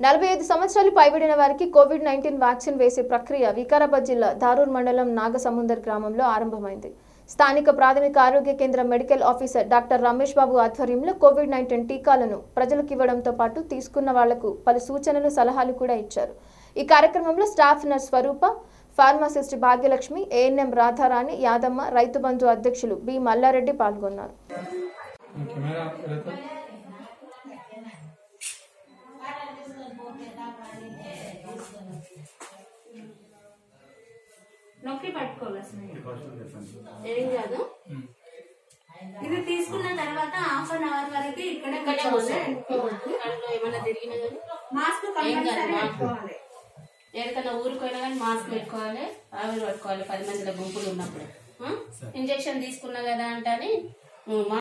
నలభై ఐదు సంవత్సరాలు పైబడిన వారికి కోవిడ్ నైన్టీన్ వ్యాక్సిన్ వేసే ప్రక్రియ వికారాబాద్ జిల్లా దారూర్ మండలం నాగసముందర్ గ్రామంలో ఆరంభమైంది స్థానిక ప్రాథమిక ఆరోగ్య కేంద్ర medical officer doctor Ramesh Babu ఆధ్వర్యంలో కోవిడ్ నైన్టీన్ టీకాలను ప్రజలకు ఇవ్వడంతో పాటు తీసుకున్న వాళ్లకు పలు సూచనలు సలహాలు కూడా ఇచ్చారు ఈ కార్యక్రమంలో staff nurse Swarupa pharmacist Bhagyalakshmi ANM Radharani Yadamma Rythu Bandhu అధ్యక్షులు బి మల్లారెడ్డి పాల్గొన్నారు कैमरा रहता నొక్కి పట్టుకోవాలి అసలు ఏం కాదు ఇది తీసుకున్న తర్వాత హాఫ్ అన్ అవర్ వరకు ఇక్కడే కూర్చోవాలి కడుపులో ఏమైనా తిరిగినా కానీ మాస్క్ ఏం కాదు, కంపల్సరీ మాస్క్. పెట్టుకోవాలి ఎక్కడికైనా ఊరికి పోయినా కానీ మాస్క్ పెట్టుకోవాలి ఆవిరి పట్టుకోవాలి పది మందిల గుంపులు ఉన్నప్పుడు ఆ? ఇంజెక్షన్ తీసుకున్నా కదా అంటే అని, ఉమ్,